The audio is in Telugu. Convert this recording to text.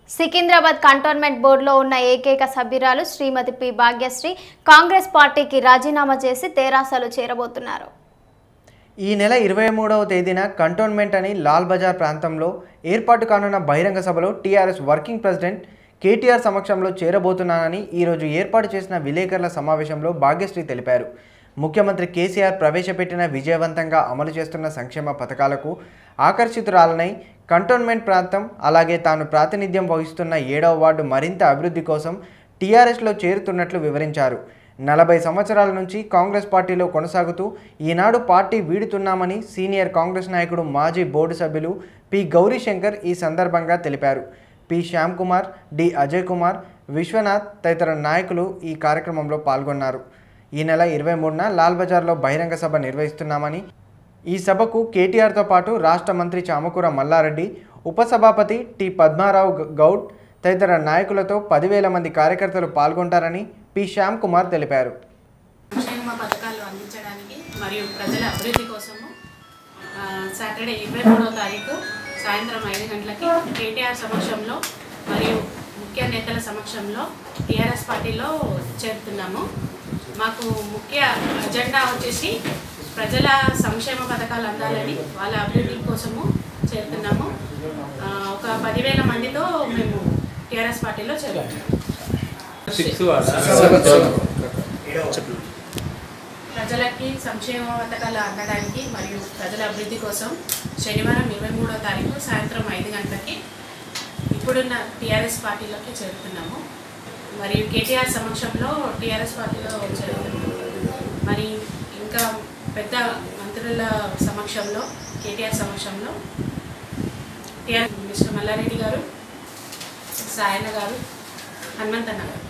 సికింద్రాబాద్ కంటోన్మెంట్ బోర్డులో ఉన్న ఏకైక సభ్యురాలు శ్రీమతి పి భాగ్యశ్రీ కాంగ్రెస్ పార్టీకి రాజీనామా చేసి తెరాసలో చేరబోతున్నారు ఈ నెల ఇరవై మూడవ తేదీన కంటోన్మెంట్ అని లాల్ బజార్ ప్రాంతంలో ఏర్పాటు కానున్న బహిరంగ సభలో టీఆర్ఎస్ వర్కింగ్ ప్రెసిడెంట్ కేటీఆర్ సమక్షంలో చేరబోతున్నానని ఈరోజు ఏర్పాటు చేసిన విలేకరుల సమావేశంలో భాగ్యశ్రీ తెలిపారు ముఖ్యమంత్రి కేసీఆర్ ప్రవేశపెట్టిన విజయవంతంగా అమలు చేస్తున్న సంక్షేమ పథకాలకు ఆకర్షితురాలనై కంటోన్మెంట్ ప్రాంతం అలాగే తాను ప్రాతినిధ్యం వహిస్తున్న ఏడవ వార్డు మరింత అభివృద్ధి కోసం టీఆర్ఎస్లో చేరుతున్నట్లు వివరించారు నలభై సంవత్సరాల నుంచి కాంగ్రెస్ పార్టీలో కొనసాగుతూ ఈనాడు పార్టీ వీడుతున్నామని సీనియర్ కాంగ్రెస్ నాయకుడు మాజీ బోర్డు సభ్యులు పి గౌరీశంకర్ ఈ సందర్భంగా తెలిపారు పి శ్యామ్ కుమార్ డి అజయ్ కుమార్ విశ్వనాథ్ తదితర నాయకులు ఈ కార్యక్రమంలో పాల్గొన్నారు ఈ నెల ఇరవై మూడున లాల్ బజార్లో బహిరంగ సభ నిర్వహిస్తున్నామని ఈ సభకు కేటీఆర్తో పాటు రాష్ట్ర మంత్రి చామకూర మల్లారెడ్డి ఉపసభాపతి టి పద్మారావు గ- గౌడ్ తదితర నాయకులతో పదివేల మంది కార్యకర్తలు పాల్గొంటారని పి శ్యామ్ కుమార్ తెలిపారు సంక్షేమ పథకాలు అందించడానికి మరియు ప్రజల అభివృద్ధి కోసము ఆ, సాటర్డే ఇరవై మూడవ తారీఖు సాయంత్రం ఐదు గంటలకి కేటీఆర్ సమక్షంలో మరియు ముఖ్య నేతల సమక్షంలో టీఆర్ఎస్ పార్టీలో చేరుతున్నాము మాకు ముఖ్య అజెండా వచ్చేసి ప్రజల సంక్షేమ పథకాలు అందాలని వాళ్ళ అభివృద్ధి కోసము చేరుతున్నాము ఆ, ఒక పదివేల మందితో మేము టీఆర్ఎస్ పార్టీలో చేరుతున్నాము సిక్స్ ప్రజలకి సంక్షేమ పథకాలు అందడానికి మరియు ప్రజల అభివృద్ధి కోసం శనివారం ఇరవై మూడో తారీఖు సాయంత్రం ఐదు గంటలకి ఇప్పుడున్న టీఆర్ఎస్ పార్టీలోకి చేరుతున్నాము మరియు కేటీఆర్ సమక్షంలో టీఆర్ఎస్ పార్టీలో చేరుతున్నాము మరి ఇంకా పెద్ద మంత్రుల సమక్షంలో కేటీఆర్ సమక్షంలో టీఆర్ మిస్టర్ మల్లారెడ్డి గారు సాయన్న గారు హనుమంతన్న గారు